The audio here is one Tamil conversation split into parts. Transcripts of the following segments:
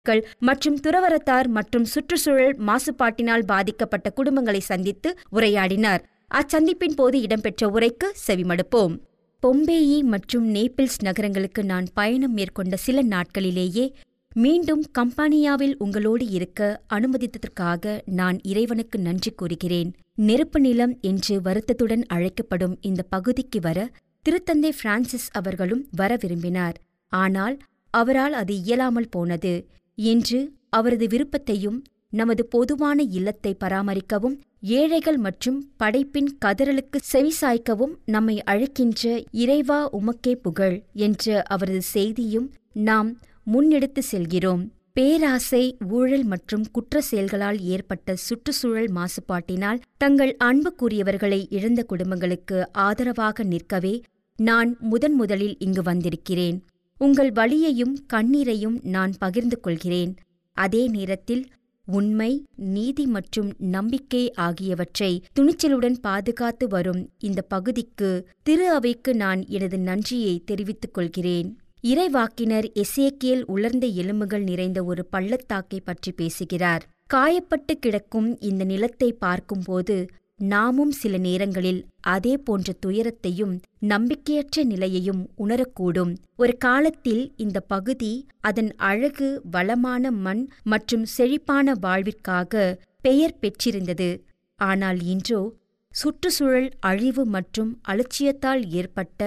கள் மற்றும் துறவரத்தார் மற்றும் சுற்றுச்சூழல் மாசுபாட்டினால் பாதிக்கப்பட்ட குடும்பங்களை சந்தித்து உரையாடினார் அச்சந்திப்பின் போது இடம்பெற்ற உரைக்கு செவிமடுப்போம் பொம்பேயி மற்றும் நேபிள்ஸ் நகரங்களுக்கு நான் பயணம் மேற்கொண்ட சில நாட்களிலேயே மீண்டும் கம்பானியாவில் உங்களோடு இருக்க அனுமதித்ததற்காக நான் இறைவனுக்கு நன்றி கூறுகிறேன் நெருப்பு நிலம் என்று வருத்தத்துடன் அழைக்கப்படும் இந்த பகுதிக்கு வர திருத்தந்தை பிரான்சிஸ் அவர்களும் வர விரும்பினார் ஆனால் அவரால் அது இயலாமல் போனது என்று அவரது விருப்பத்தையும் நமது பொதுவான இல்லத்தை பராமரிக்கவும் ஏழைகள் மற்றும் படைப்பின் கதறலுக்கு செவிசாய்க்கவும் நம்மை அழைக்கின்ற இறைவா உமக்கே புகழ் என்ற அவரது செய்தியும் நாம் முன்னெடுத்து செல்கிறோம் பேராசை ஊழல் மற்றும் குற்ற செயல்களால் ஏற்பட்ட சுற்றுச்சூழல் மாசுபாட்டினால் தங்கள் அன்புக்குரியவர்களை இழந்த குடும்பங்களுக்கு ஆதரவாக நிற்கவே நான் முதன் முதலில் இங்கு வந்திருக்கிறேன் உங்கள் வலியையும் கண்ணீரையும் நான் பகிர்ந்து கொள்கிறேன் அதே நேரத்தில் உண்மை நீதி மற்றும் நம்பிக்கை ஆகியவற்றை துணிச்சலுடன் பாதுகாத்து வரும் இந்த பகுதிக்கு திரு அவைக்கு நான் எனது நன்றியை தெரிவித்துக் கொள்கிறேன் இறைவாக்கினர் எசேக்கியல் உலர்ந்த எலும்புகள் நிறைந்த ஒரு பள்ளத்தாக்கை பற்றி பேசுகிறார் காயப்பட்டு கிடக்கும் இந்த நிலத்தை பார்க்கும்போது நாமும் சில நேரங்களில் அதே போன்ற துயரத்தையும் நம்பிக்கையற்ற நிலையையும் உணரக்கூடும் ஒரு காலத்தில் இந்த பகுதி அதன் அழகு வளமான மண் மற்றும் செழிப்பான வாழ்விற்காக பெயர் பெற்றிருந்தது ஆனால் இன்றோ சுற்றுச்சூழல் அழிவு மற்றும் அலட்சியத்தால் ஏற்பட்ட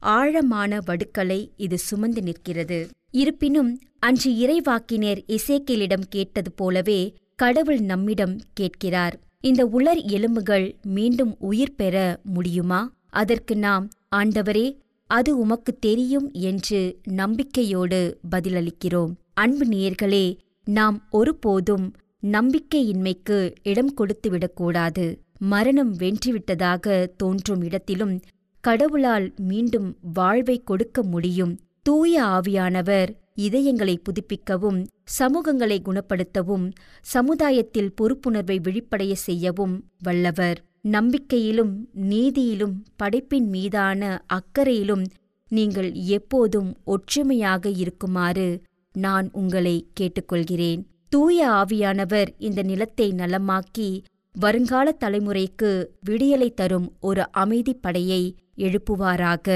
ஆழமான வடுக்களை இது சுமந்து நிற்கிறது இருப்பினும் அன்று இறைவாக்கினர் இசேக்கியலிடம் கேட்டது போலவே கடவுள் நம்மிடம் கேட்கிறார் இந்த உலர் எலும்புகள் மீண்டும் உயிர் பெற முடியுமா அதற்கு நாம் ஆண்டவரே அது உமக்கு தெரியும் என்று நம்பிக்கையோடு பதிலளிக்கிறோம் அன்பு நேயர்களே நாம் ஒருபோதும் நம்பிக்கையின்மைக்கு இடம் கொடுத்துவிடக்கூடாது மரணம் வென்றுவிட்டதாக தோன்றும் இடத்திலும் கடவுளால் மீண்டும் வாழ்வை கொடுக்க முடியும் தூய ஆவியானவர் இதயங்களை புதுப்பிக்கவும் சமூகங்களை குணப்படுத்தவும் சமுதாயத்தில் பொறுப்புணர்வை விழிப்படைய செய்யவும் வல்லவர் நம்பிக்கையிலும் நீதியிலும் படைப்பின் மீதான அக்கறையிலும் நீங்கள் எப்போதும் ஒற்றுமையாக இருக்குமாறு நான் உங்களை கேட்டுக்கொள்கிறேன் தூய ஆவியானவர் இந்த நிலத்தை நலமாக்கி வருங்கால தலைமுறைக்கு விடியலை தரும் ஒரு அமைதிப் படையை எழுப்புவாராக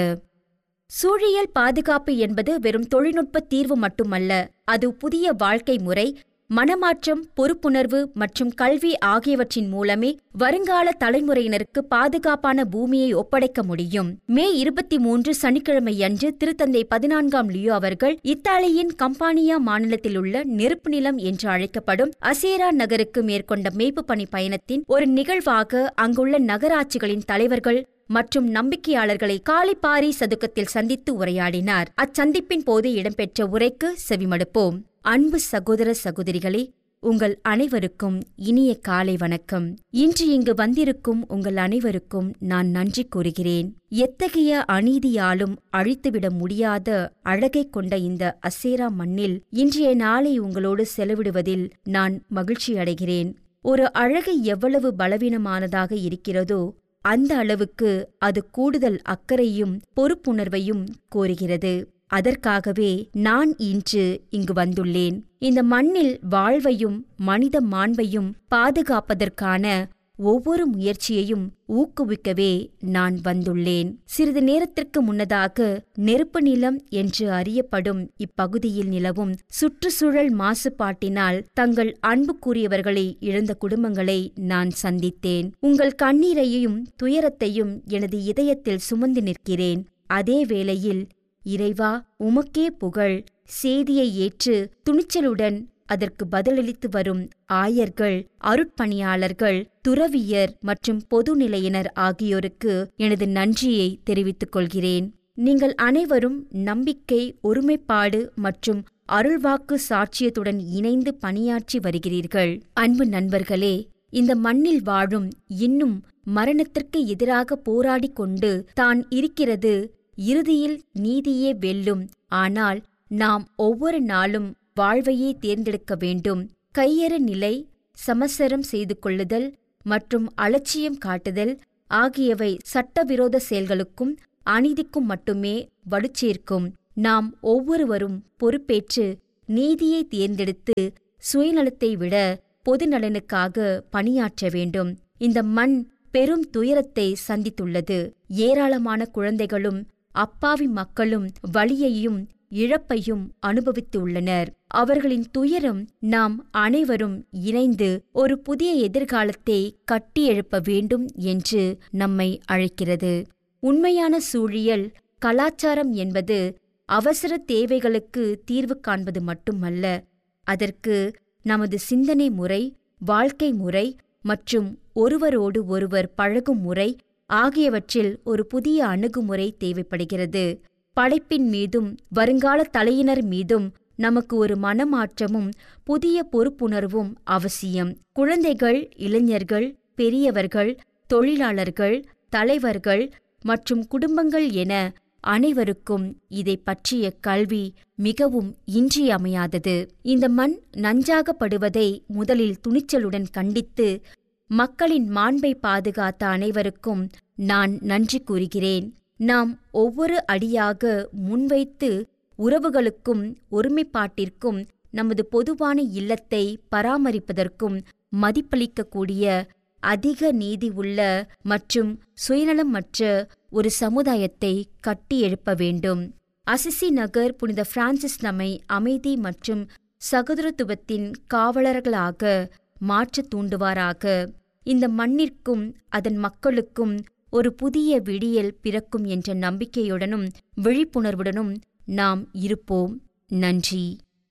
சூழியல் பாதுகாப்பு என்பது வெறும் தொழில்நுட்ப தீர்வு மட்டுமல்ல அது புதிய வாழ்க்கை முறை மனமாற்றம் பொறுப்புணர்வு மற்றும் கல்வி ஆகியவற்றின் மூலமே வருங்கால தலைமுறையினருக்கு பாதுகாப்பான பூமியை ஒப்படைக்க முடியும் மே இருபத்தி மூன்று சனிக்கிழமையன்று திருத்தந்தை பதினான்காம் லியோ அவர்கள் இத்தாலியின் கம்பானியா மாநிலத்தில் உள்ள நெருப்பு நிலம் என்று அழைக்கப்படும் அசேரா நகருக்கு மேற்கொண்ட மேய்ப்பு பணி பயணத்தின் ஒரு நிகழ்வாக அங்குள்ள நகராட்சிகளின் தலைவர்கள் மற்றும் நம்பிக்கையாளர்களை காலிப்பாரி சதுக்கத்தில் சந்தித்து உரையாடினார் அச்சந்திப்பின் போது இடம்பெற்ற உரைக்கு செவிமடுப்போம் அன்பு சகோதர சகோதரிகளே உங்கள் அனைவருக்கும் இனிய காலை வணக்கம் இன்று இங்கு வந்திருக்கும் உங்கள் அனைவருக்கும் நான் நன்றி கூறுகிறேன் எத்தகைய அநீதியாலும் அழித்துவிட முடியாத அழகை கொண்ட இந்த அசேரா மண்ணில் இன்றைய நாளை உங்களோடு செலவிடுவதில் நான் மகிழ்ச்சி அடைகிறேன் ஒரு அழகு எவ்வளவு பலவீனமானதாக இருக்கிறதோ அந்த அளவுக்கு அது கூடுதல் அக்கறையும் பொறுப்புணர்வையும் கோருகிறது அதற்காகவே நான் இன்று இங்கு வந்துள்ளேன் இந்த மண்ணில் வாழ்வையும் மனித மாண்பையும் பாதுகாப்பதற்கான ஒவ்வொரு முயற்சியையும் ஊக்குவிக்கவே நான் வந்துள்ளேன் சிறிது நேரத்திற்கு முன்னதாக நெருப்பு நிலம் என்று அறியப்படும் இப்பகுதியில் நிலவும் சுற்றுச்சூழல் மாசுபாட்டினால் தங்கள் அன்புக்குரியவர்களை இழந்த குடும்பங்களை நான் சந்தித்தேன் உங்கள் கண்ணீரையும் துயரத்தையும் எனது இதயத்தில் சுமந்து நிற்கிறேன் அதே வேளையில் இறைவா உமக்கே புகழ் செய்தியை ஏற்று துணிச்சலுடன் அதற்கு பதிலளித்து வரும் ஆயர்கள் அருட்பணியாளர்கள் துறவியர் மற்றும் பொதுநிலையினர் ஆகியோருக்கு எனது நன்றியை தெரிவித்துக் கொள்கிறேன் நீங்கள் அனைவரும் நம்பிக்கை ஒருமைப்பாடு மற்றும் அருள்வாக்கு சாட்சியத்துடன் இணைந்து பணியாற்றி வருகிறீர்கள் அன்பு நண்பர்களே இந்த மண்ணில் வாழும் இன்னும் மரணத்திற்கு எதிராக போராடிக் கொண்டு தான் இருக்கிறது இறுதியில் நீதியே வெல்லும் ஆனால் நாம் ஒவ்வொரு நாளும் வாழ்வையே தேர்ந்தெடுக்க வேண்டும் கையற நிலை சமசரம் செய்து கொள்ளுதல் மற்றும் அலட்சியம் காட்டுதல் ஆகியவை சட்டவிரோத செயல்களுக்கும் அநீதிக்கும் மட்டுமே வலுச்சேர்க்கும் நாம் ஒவ்வொருவரும் பொறுப்பேற்று நீதியை தேர்ந்தெடுத்து சுயநலத்தை விட பொது நலனுக்காக பணியாற்ற வேண்டும் இந்த மண் பெரும் துயரத்தை சந்தித்துள்ளது ஏராளமான குழந்தைகளும் அப்பாவி மக்களும் வலியையும் இழப்பையும் அனுபவித்துள்ளனர் அவர்களின் துயரம் நாம் அனைவரும் இணைந்து ஒரு புதிய எதிர்காலத்தை கட்டியெழுப்ப வேண்டும் என்று நம்மை அழைக்கிறது உண்மையான சூழியல் கலாச்சாரம் என்பது அவசர தேவைகளுக்கு தீர்வு காண்பது மட்டுமல்ல அதற்கு நமது சிந்தனை முறை வாழ்க்கை முறை மற்றும் ஒருவரோடு ஒருவர் பழகும் முறை ஆகியவற்றில் ஒரு புதிய அணுகுமுறை தேவைப்படுகிறது படைப்பின் மீதும் வருங்கால தலையினர் மீதும் நமக்கு ஒரு மனமாற்றமும் புதிய பொறுப்புணர்வும் அவசியம் குழந்தைகள் இளைஞர்கள் பெரியவர்கள் தொழிலாளர்கள் தலைவர்கள் மற்றும் குடும்பங்கள் என அனைவருக்கும் இதை பற்றிய கல்வி மிகவும் இன்றியமையாதது இந்த மண் நஞ்சாகப்படுவதை முதலில் துணிச்சலுடன் கண்டித்து மக்களின் மாண்பை பாதுகாத்த அனைவருக்கும் நான் நன்றி கூறுகிறேன் நாம் ஒவ்வொரு அடியாக முன்வைத்து உறவுகளுக்கும் ஒருமைப்பாட்டிற்கும் நமது பொதுவான இல்லத்தை பராமரிப்பதற்கும் மதிப்பளிக்கக்கூடிய அதிக நீதி உள்ள மற்றும் சுயநலமற்ற ஒரு சமுதாயத்தை கட்டி எழுப்ப வேண்டும் அசிசி நகர் புனித பிரான்சிஸ் நம்மை அமைதி மற்றும் சகோதரத்துவத்தின் காவலர்களாக மாற்றத் தூண்டுவாராக இந்த மண்ணிற்கும் அதன் மக்களுக்கும் ஒரு புதிய விடியல் பிறக்கும் என்ற நம்பிக்கையுடனும் விழிப்புணர்வுடனும் நாம் இருப்போம் நன்றி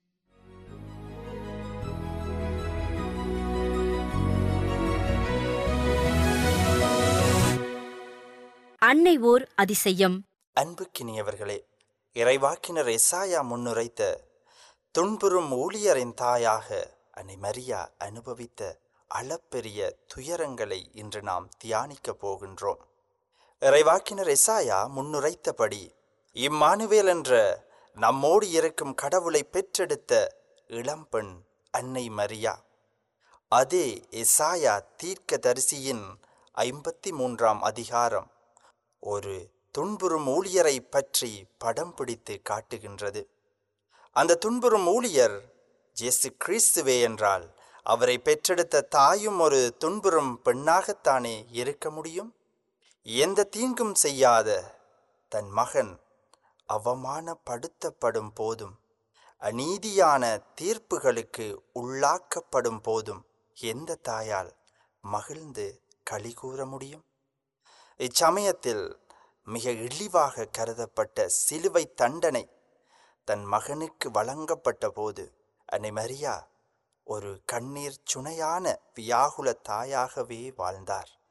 அன்னை ஓர் அதிசயம் அன்புக்கினியவர்களே இறைவாக்கினர் எசாயா முன்னுரைத்த துன்புறும் ஊழியரின் தாயாக அன்னை மரியா அனுபவித்த அளப்பெரிய துயரங்களை இன்று நாம் தியானிக்கப் போகின்றோம் இறைவாக்கினர் எசாயா முன்னுரைத்தபடி இம்மானுவேல் என்ற நம்மோடு இருக்கும் கடவுளை பெற்றெடுத்த இளம்பெண் அன்னை மரியா அதே எசாயா தீர்க்கதரிசியின் ஐம்பத்தி மூன்றாம் அதிகாரம் ஒரு துன்புறும் ஊழியரை பற்றி படம் பிடித்து காட்டுகின்றது அந்த துன்புறும் ஊழியர் ஜேசு கிறிஸ்துவே என்றால் அவரை பெற்றெடுத்த தாயும் ஒரு துன்புறும் பெண்ணாகத்தானே இருக்க முடியும் எந்த தீங்கும் செய்யாத தன் மகன் அவமானப்படுத்தப்படும் போதும் அநீதியான தீர்ப்புகளுக்கு உள்ளாக்கப்படும் போதும் எந்த தாயால் மகிழ்ந்து களி கூற முடியும் இச்சமயத்தில் மிக இழிவாக கருதப்பட்ட சிலுவை தண்டனை தன் மகனுக்கு வழங்கப்பட்ட போது அன்னை மரியா ஒரு கண்ணீர் சுனையான வியாகுல தாயாகவே வாழ்ந்தார்